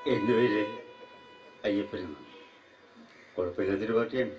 എൻ്റെ പേര് അയ്യപ്പൻ കുഴപ്പമില്ലാത്തൊരു പാർട്ടിയാണ്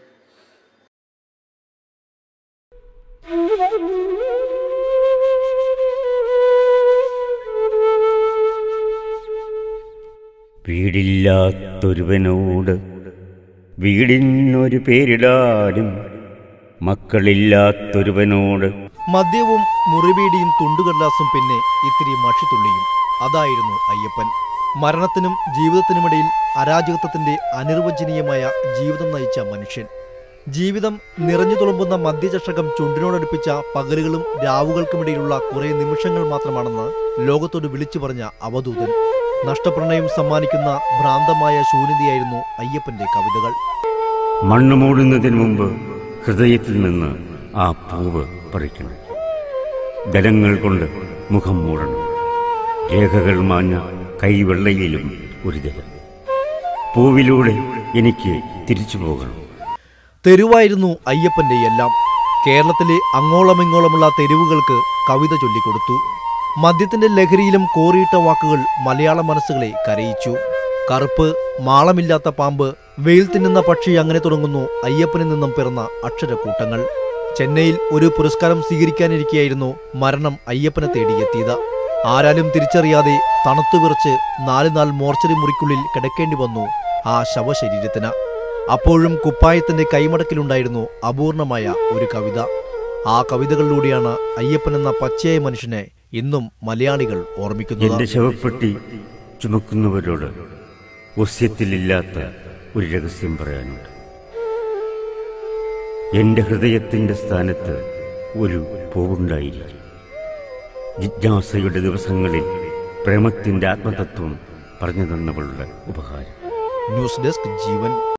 വീടില്ലാത്തൊരുവനോട് വീടിനൊരു പേരിടാനും മക്കളില്ലാത്തൊരുവനോട് മദ്യവും മുറിവീടിയും തുണ്ടുകടലാസും പിന്നെ ഇത്തിരി മഷിത്തുള്ളിയും അതായിരുന്നു അയ്യപ്പൻ മരണത്തിനും ജീവിതത്തിനുമിടയിൽ അരാജകത്വത്തിന്റെ അനിർവചനീയമായ ജീവിതം നയിച്ച മനുഷ്യൻ ജീവിതം നിറഞ്ഞു തുളുമ്പുന്ന മദ്യചഷകം ചുണ്ടിനോടടുപ്പിച്ച പകലുകളും രാവുകൾക്കുമിടയിലുള്ള കുറെ നിമിഷങ്ങൾ മാത്രമാണെന്ന് ലോകത്തോട് വിളിച്ചു പറഞ്ഞ അവധൂതൻ നഷ്ടപ്രണയം സമ്മാനിക്കുന്ന ഭ്രാന്തമായ ശൂന്യതയായിരുന്നു അയ്യപ്പന്റെ കവിതകൾ മണ്ണ് മൂടുന്നതിന് മുമ്പ് ഹൃദയത്തിൽ നിന്ന് ആ പൂവ് പറിക്കണം ജലങ്ങൾ കൊണ്ട് മുഖം മൂടണം രേഖകൾ മാഞ്ഞ കൈവെള്ളയിലും ഒരു ജലം പൂവിലൂടെ എനിക്ക് തിരിച്ചു പോകണം തെരുവായിരുന്നു അയ്യപ്പന്റെ എല്ലാം കേരളത്തിലെ അങ്ങോളമിങ്ങോളമുള്ള തെരുവുകൾക്ക് കവിത ചൊല്ലിക്കൊടുത്തു മദ്യത്തിന്റെ ലഹരിയിലും കോറിയിട്ട വാക്കുകൾ മലയാള മനസ്സുകളെ കരയിച്ചു കറുപ്പ് മാളമില്ലാത്ത പാമ്പ് വെയിൽ തിന്നുന്ന പക്ഷി അങ്ങനെ തുടങ്ങുന്നു അയ്യപ്പനിൽ നിന്നും പിറന്ന അക്ഷരക്കൂട്ടങ്ങൾ ചെന്നൈയിൽ ഒരു പുരസ്കാരം സ്വീകരിക്കാനിരിക്കെയായിരുന്നു മരണം അയ്യപ്പനെ തേടിയെത്തിയത് ആരാലും തിരിച്ചറിയാതെ തണുത്തുവിറച്ച് നാല് നാൾ മോർച്ചറി മുറിക്കുള്ളിൽ കിടക്കേണ്ടി വന്നു ആ ശവശരീരത്തിന് അപ്പോഴും കുപ്പായത്തിന്റെ കൈമടക്കിലുണ്ടായിരുന്നു അപൂർണമായ ഒരു കവിത ആ കവിതകളിലൂടെയാണ് അയ്യപ്പൻ എന്ന പച്ചയായ മനുഷ്യനെ ഇന്നും മലയാളികൾ ഓർമ്മിക്കുന്നത് എന്റെ ശവപ്പെട്ടി ചുമക്കുന്നവരോട് ഒസ്യത്തിലില്ലാത്ത ഒരു രഹസ്യം പറയാനുണ്ട് എന്റെ ഹൃദയത്തിന്റെ സ്ഥാനത്ത് ഒരു പൂവുണ്ടായിരിക്കും ജിജ്ഞാസയുടെ ദിവസങ്ങളിൽ പ്രേമത്തിന്റെ ആത്മതത്വം പറഞ്ഞു തന്നവളുടെ ഉപഹാരം ന്യൂസ് ഡെസ്ക് ജീവൻ